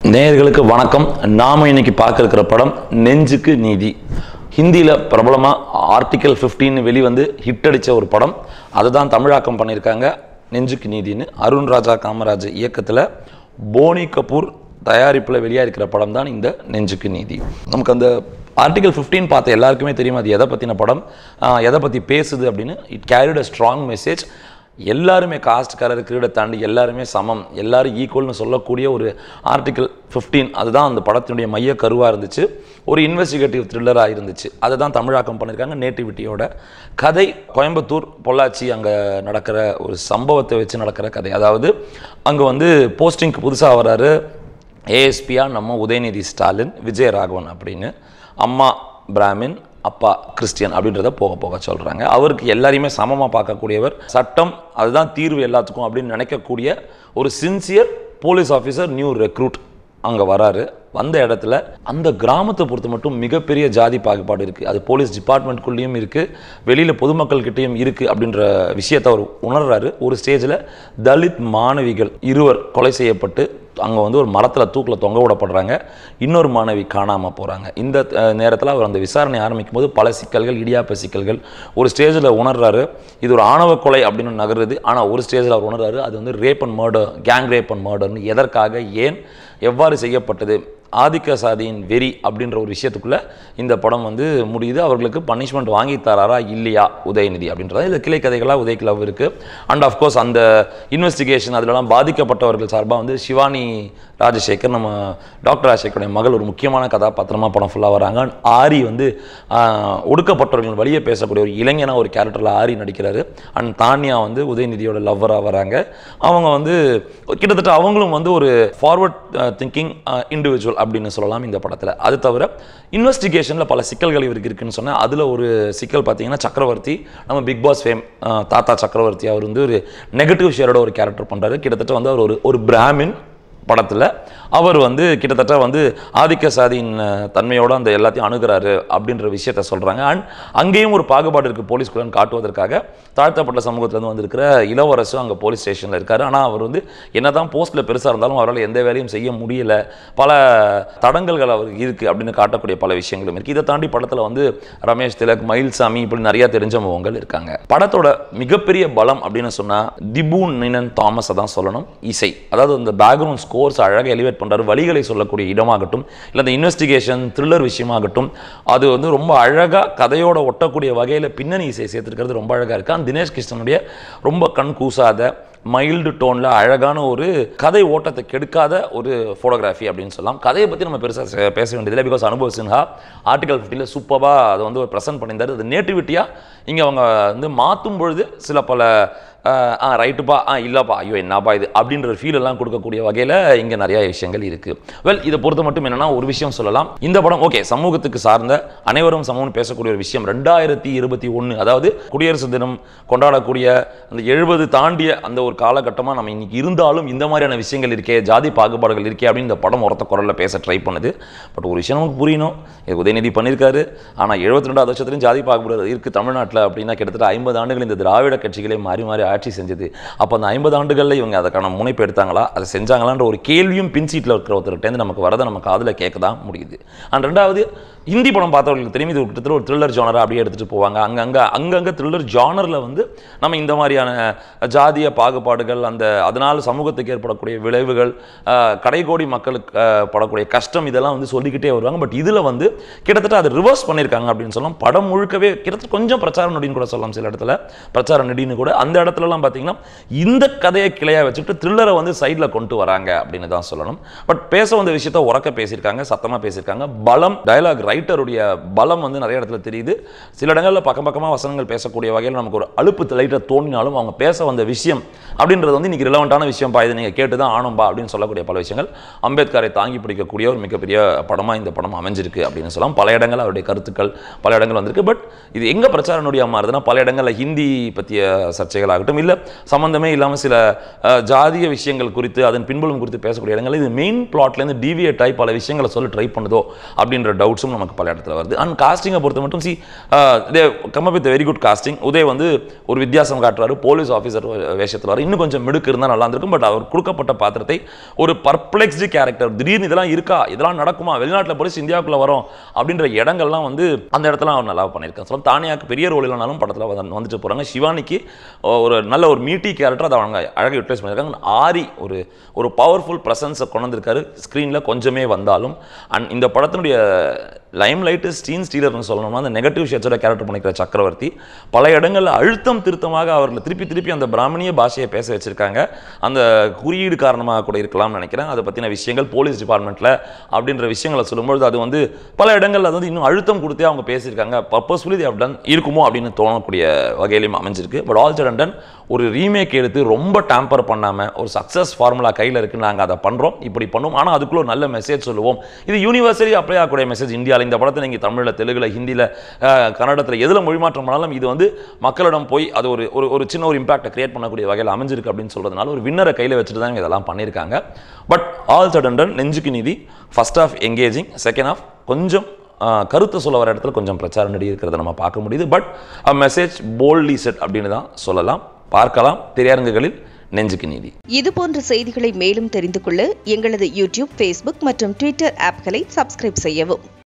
நேயர்களுக்கு வணக்கம் நாம இன்னைக்கு பார்க்க இருக்கிற படம் நெஞ்சுக்கு நீதி ஹிந்தியில் பிரபலமாக ஆர்டிக்கல் 15 வெளிவந்து ஹிட் அடித்த ஒரு படம் அதை தான் தமிழாக்கம் பண்ணியிருக்காங்க நெஞ்சுக்கு நீதின்னு அருண் ராஜா காமராஜ் இயக்கத்தில் போனி கபூர் தயாரிப்பில் வெளியாக இருக்கிற படம் தான் இந்த நெஞ்சுக்கு நீதி நமக்கு அந்த ஆர்டிகல் 15 பார்த்த எல்லாருக்குமே தெரியும் அது எதை பற்றின படம் ஆஹ் எதை பற்றி பேசுது அப்படின்னு it carried a strong message எல்லாருமே காஸ்ட் கலர் கிரீடை தாண்டி எல்லாருமே சமம் எல்லாரும் ஈக்குவல்னு சொல்லக்கூடிய ஒரு ஆர்டிகல் 15 அதுதான் அந்த படத்தினுடைய மைய கருவாக இருந்துச்சு ஒரு இன்வெஸ்டிகேட்டிவ் த்ரில்லராக இருந்துச்சு அதை தான் தமிழாக்கம் பண்ணியிருக்காங்க நேட்டிவிட்டியோட கதை கோயம்புத்தூர் பொள்ளாச்சி அங்கே நடக்கிற ஒரு சம்பவத்தை வச்சு நடக்கிற கதை அதாவது அங்கே வந்து போஸ்டிங்க்கு புதுசாக வராரு ஏஎஸ்பியாக நம்ம உதயநிதி ஸ்டாலின் விஜயராகவன் அப்படின்னு அம்மா பிராமின் அப்பா கிறிஸ்டியன் அப்படின்றத போக போக சொல்கிறாங்க அவருக்கு எல்லாரையுமே சமமாக பார்க்கக்கூடியவர் சட்டம் அதுதான் தீர்வு எல்லாத்துக்கும் அப்படின்னு நினைக்கக்கூடிய ஒரு sincere police officer new recruit அங்கே வராரு வந்த இடத்துல அந்த கிராமத்தை பொறுத்த மட்டும் மிகப்பெரிய ஜாதி பாகுபாடு இருக்குது அது போலீஸ் டிபார்ட்மெண்ட்குள்ளேயும் இருக்குது வெளியில் பொதுமக்கள்கிட்டயும் இருக்குது அப்படின்ற விஷயத்தை அவர் உணர்றாரு ஒரு ஸ்டேஜில் தலித் மாணவிகள் இருவர் கொலை செய்யப்பட்டு அங்கே வந்து ஒரு மரத்தில் தூக்கில் தொங்க விடப்படுறாங்க இன்னொரு மாணவி காணாமல் போகிறாங்க இந்த நேரத்தில் அவர் அந்த விசாரணை ஆரம்பிக்கும் போது பல சிக்கல்கள் இடியாப்ப சிக்கல்கள் ஒரு ஸ்டேஜில் உணர்றாரு இது ஒரு ஆணவ கொலை அப்படின்னு நகருது ஆனால் ஒரு ஸ்டேஜில் அவர் உணர்றாரு அது வந்து rape and murder gang rape and மர்டர்னு எதற்காக ஏன் எவ்வாறு செய்யப்பட்டது ஆதிக்க சாதியின் வெறி அப்படின்ற ஒரு விஷயத்துக்குள்ள இந்த படம் வந்து முடியுது அவர்களுக்கு பனிஷ்மெண்ட் வாங்கி தராரா இல்லையா உதயநிதி அப்படின்றது இல்லை கிளை கதைகளாக உதய கிளவ் இருக்குது அண்ட் ஆஃப்கோர்ஸ் அந்த இன்வெஸ்டிகேஷன் அதிலலாம் பாதிக்கப்பட்டவர்கள் சார்பாக வந்து சிவானி ராஜசேகர் நம்ம டாக்டர் ராஜசேகருடைய மகள் ஒரு முக்கியமான கதாபாத்திரமாக படம் ஃபுல்லாக வராங்க And ஆரி வந்து ஆஹ், ஒடுக்கப்பட்டவர்கள் வழியே பேசக்கூடிய ஒரு இளைஞனாக ஒரு கேரக்டரில் ஆரி நடிக்கிறாரு அண்ட் தானியா வந்து உதயநிதியோட லவ்வராக வராங்க அவங்க வந்து கிட்டத்தட்ட அவங்களும் வந்து ஒரு ஃபார்வர்ட் திங்கிங் இண்டிவிஜுவல் அப்படின்னு சொல்லலாம் இந்த படத்தில் அது தவிர இன்வெஸ்டிகேஷனில் பல சிக்கல்கள் இவருக்கு இருக்குன்னு சொன்னால் அதில் ஒரு சிக்கல் பார்த்தீங்கன்னா சக்கரவர்த்தி நம்ம பிக் பாஸ் ஃபேம் தாத்தா சக்கரவர்த்தி அவர் வந்து ஒரு நெகட்டிவ் ஷேரோட ஒரு கேரக்டர் பண்ணுறாரு கிட்டத்தட்ட வந்து அவர் ஒரு ஒரு பிராமின் படத்தில் அவர் வந்து கிட்டத்தட்ட வந்து ஆதிக்க சாதியின் அஹ், தன்மையோட அந்த எல்லாத்தையும் அணுகிறாரு அப்படின்ற விஷயத்த சொல்கிறாங்க அண்ட் அங்கேயும் ஒரு பாகுபாடு இருக்குது போலீஸ்குள்ளன்னு காட்டுவதற்காக தாழ்த்தப்பட்ட சமூகத்துலேருந்து வந்திருக்கிற இளவரசு அங்கே போலீஸ் ஸ்டேஷனில் இருக்காரு ஆனால் அவர் வந்து என்னதான் போஸ்ட்டில் பெருசாக இருந்தாலும் அவரால் எந்த வேலையும் செய்ய முடியல பல தடங்கல்கள் அவருக்கு இருக்குது அப்படின்னு காட்டக்கூடிய பல விஷயங்களும் இருக்குது இதை தாண்டி படத்தில் வந்து ரமேஷ் திலக் மயில்சாமி இப்படி நிறைய தெரிஞ்ச முகங்கள் இருக்காங்க படத்தோட மிகப்பெரிய பலம் அப்படின்னு சொன்னால் திபூன் நினன் தாமஸை தான் சொல்லணும் இசை அதாவது இந்த பேக்ரவுண்ட் ஸ்கோர்ஸ் அழகாக எலிவேட் பண்ணுறாரு வழிகளை சொல்லக்கூடிய இடமாகட்டும் இல்லை அந்த இன்வெஸ்டிகேஷன் த்ரில்லர் விஷயமாகட்டும் அது வந்து ரொம்ப அழகாக கதையோட ஒட்டக்கூடிய வகையில் பின்னணி இசை சேர்த்துருக்கிறது ரொம்ப அழகாக இருக்குது அந்த தினேஷ் கிருஷ்ணனுடைய ரொம்ப கண் கூசாத மைல்டு டோனில் அழகான ஒரு கதை ஓட்டத்தை கெடுக்காத ஒரு ஃபோட்டோகிராஃபி அப்படின்னு சொல்லலாம் கதையை பற்றி நம்ம பெருசாக பேச வேண்டியதில்லை பிகாஸ் அனுபவ சின்ஹா ஆர்டிகல் ஃபிஃப்டியில் சூப்பராக அதை வந்து ப்ரெசென்ட் பண்ணியிருந்தார் அது நேட்டிவிட்டியாக இங்கே அவங்க வந்து மாற்றும் பொழுது சில பல ஆஹ், ஆ ரைட்டுப்பா ஆ இல்லைப்பா ஐயோ என்னப்பா இது அப்படின்ற ஒரு ஃபீல் எல்லாம் கொடுக்கக்கூடிய வகையில் இங்கே நிறைய விஷயங்கள் இருக்குது வெல் இதை பொறுத்த மட்டும் என்னன்னா ஒரு விஷயம் சொல்லலாம் இந்த படம் ஓகே சமூகத்துக்கு சார்ந்த அனைவரும் சமூகம் பேசக்கூடிய ஒரு விஷயம் ரெண்டாயிரத்தி இருபத்தி ஒன்று அதாவது குடியரசு தினம் கொண்டாடக்கூடிய அந்த எழுபது தாண்டிய அந்த ஒரு காலகட்டமாக நம்ம இன்னைக்கு இருந்தாலும் இந்த மாதிரியான விஷயங்கள் இருக்கே ஜாதி பாகுபாடுகள் இருக்கே அப்படின்னு இந்த படம் உரத்த குரலில் பேச ட்ரை பண்ணுது பட் ஒரு விஷயம் நமக்கு புரியணும் இது உதயநிதி பண்ணியிருக்காரு ஆனால் எழுபத்தி ரெண்டாவது வருஷத்துலையும் ஜாதி பாகுபாடு இருக்குது தமிழ்நாட்டில் அப்படின்னா கிட்டத்தட்ட ஐம்பது ஆண்டுகள் இந்த திராவிட கட்சிகளே மாறி மாறி ஆட்சி செஞ்சது அப்போ அந்த ஐம்பது ஆண்டுகளில் இவங்க அதுக்கான முனைப்பு எடுத்தாங்களா அதை செஞ்சாங்களான்ற ஒரு கேள்வியும் பின் சீட்டில் இருக்கிற ஒருத்தர்கிட்டேருந்து நமக்கு வரதை நம்ம காதில் கேட்க தான் முடியுது அண்ட் ரெண்டாவது ஹிந்தி படம் பார்த்தவர்களுக்கு தெரியும் இது கிட்டத்தட்ட ஒரு த்ரில்லர் ஜானராக அப்படியே எடுத்துகிட்டு போவாங்க அங்கங்கே அங்கங்கே த்ரில்லர் ஜானரில் வந்து நம்ம இந்த மாதிரியான ஜாதிய பாகுபாடுகள் அந்த அதனால் சமூகத்துக்கு ஏற்படக்கூடிய விளைவுகள் ஆஹ், கடைகோடி மக்களுக்கு ஆஹ், படக்கூடிய கஷ்டம் இதெல்லாம் வந்து சொல்லிக்கிட்டே வருவாங்க பட் இதில் வந்து கிட்டத்தட்ட அதை ரிவர்ஸ் பண்ணியிருக்காங்க அப்படின்னு சொல்லலாம் படம் முழுக்கவே கிட்டத்தட்ட கொஞ்சம் பிரச்சார நொடின்னு கூட சொல்லலாம் சில இடத்துல பிரச்சார நொடின்னு கூட அந்த இடத்துலலாம் பார்த்தீங்கன்னா இந்த கதையை கிளையாக வச்சுட்டு த்ரில்லரை வந்து சைடில் கொண்டு வராங்க அப்படின்னு தான் சொல்லணும் பட் பேச வந்த விஷயத்த உறக்க பேசியிருக்காங்க சத்தமாக பேசியிருக்காங்க பலம் டயலாக் ரைட்டருடைய பலம் வந்து நிறைய இடத்துல தெரியுது சில இடங்களில் பக்கம் பக்கமாக வசனங்கள் பேசக்கூடிய வகையில் நமக்கு ஒரு அலுப்பு லைட்டாக தோணினாலும் அவங்க பேச வந்த விஷயம் அப்படின்றது வந்து இன்னைக்கு ரிலவெண்ட்டான விஷயம்ப்பா இது நீங்கள் கேட்டு தான் ஆனோம்பா அப்படின்னு சொல்லக்கூடிய பல விஷயங்கள் அம்பேத்கரை தாங்கி பிடிக்கக்கூடிய ஒரு மிகப்பெரிய படமாக இந்த படம் அமைஞ்சிருக்கு அப்படின்னு சொல்லலாம் பல இடங்கள் அவருடைய கருத்துக்கள் பல இடங்கள் வந்திருக்கு பட் இது எங்கே பிரச்சார நொடியாக மாறுதுன்னா பல இடங்களில் ஹிந்தி பற்றிய சர்ச்சைகள் ஆகட்டும் சம்பந்தம் இல்லை சம்பந்தமே இல்லாமல் சில அஹ், ஜாதிய விஷயங்கள் குறித்து அதன் பின்புலம் குறித்து பேசக்கூடிய இடங்கள் இது மெயின் பிளாட்லேருந்து டிவியேட் ஆகி பல விஷயங்களை சொல்ல ட்ரை பண்ணுதோ அப்படின்ற டவுட்ஸும் நமக்கு பல இடத்துல வருது அண்ட் காஸ்டிங்கை பொறுத்த மட்டும் see they come with very good casting Udhay வந்து ஒரு வித்தியாசம் காட்டுறாரு போலீஸ் ஆஃபீஸர் வேஷத்தில் வர இன்னும் கொஞ்சம் மிடுக்கு இருந்தால் நல்லா இருந்திருக்கும் பட் அவர் கொடுக்கப்பட்ட பாத்திரத்தை ஒரு பர்ப்ளெக்ஸ்டு கேரக்டர் திடீர்னு இதெல்லாம் இருக்கா இதெல்லாம் நடக்குமா வெளிநாட்டில் போலீஸ் இந்தியாவுக்குள்ள வரும் அப்படின்ற இடங்கள்லாம் வந்து அந்த இடத்துல அவர் நல்லா பண்ணியிருக்காங்க சொல்ல தானியாக்கு பெரிய ரோல் இல்லைனாலும் படத்தில் வந்து வந்துட்டு போகிறாங்க சிவானிக்கு ஒரு நல்ல ஒரு மீட்டி கேரக்டர் அதை அவங்க அழகாக யூட்டிலைஸ் பண்ணியிருக்காங்க ஆரி ஒரு ஒரு பவர்ஃபுல் ப்ரெசன்ஸை கொண்டு வந்திருக்காரு ஸ்க்ரீனில் கொஞ்சமே வந்தாலும் அண்ட் இந்த படத்தினுடைய லைம் லைட்டு ஸ்டீன் ஸ்டீலர்னு சொல்லணும்னா அந்த நெகட்டிவ் ஷேட்ஸோட கேரக்டர் பண்ணிக்கிற சக்கரவர்த்தி பல இடங்களில் அழுத்தம் திருத்தமாக அவர்களை திருப்பி திருப்பி அந்த பிராமணிய பாஷையை பேச வச்சிருக்காங்க அந்த குறியீடு காரணமாக கூட இருக்கலாம்னு நினைக்கிறேன் அதை பற்றின விஷயங்கள் போலீஸ் டிபார்ட்மெண்ட்டில் அப்படின்ற விஷயங்களை சொல்லும்பொழுது அது வந்து பல இடங்கள்ல அது வந்து இன்னும் அழுத்தம் கொடுத்தே அவங்க பேசியிருக்காங்க பர்பஸ்ஃபுல்லி தேவ் டன் இருக்குமோ அப்படின்னு தோணக்கூடிய வகையிலையும் அமைஞ்சிருக்கு பட் ஆல் சடன் டன் ஒரு ரீமேக் எடுத்து ரொம்ப டேம்பர் பண்ணாமல் ஒரு சக்ஸஸ் ஃபார்முலா கையில் இருக்கு நாங்கள் அதை பண்ணுறோம் இப்படி பண்ணுவோம் ஆனால் அதுக்குள்ள ஒரு நல்ல மெசேஜ் சொல்லுவோம் இது யூனிவர்சலி அப்ளை ஆகக்கூடிய மெசேஜ் இந்தியாவில் இந்த படத்தை நீங்கள் தமிழில் தெலுங்குல ஹிந்தியில் கன்னடத்தில் எதில் மொழிமாற்றம் பண்ணாலும் இது வந்து மக்களிடம் போய் அது ஒரு ஒரு ஒரு சின்ன ஒரு இம்பாக்டை கிரியேட் பண்ணக்கூடிய வகையில் அமைஞ்சிருக்கு அப்படின்னு சொல்றதுனால ஒரு வின்னரை கையில் வச்சுட்டு தான் இதெல்லாம் பண்ணியிருக்காங்க but all said and done Nenjukku Needhi first half engaging second half கொஞ்சம் ஆஹ், கருத்தை சொல்ல வர இடத்துல கொஞ்சம் பிரச்சாரம் நடி இருக்கிறத நம்ம பார்க்க முடியுது but a message boldly said அப்படின்னு தான் சொல்லலாம் பார்க்கலாம் திரையரங்குகளில் நெஞ்சுக்கு நீதி இது போன்ற செய்திகளை மேலும் தெரிந்து கொள்ள எங்களது யூடியூப் ஃபேஸ்புக் மற்றும் ட்விட்டர் ஆப்களை சப்ஸ்கிரைப் செய்யவும்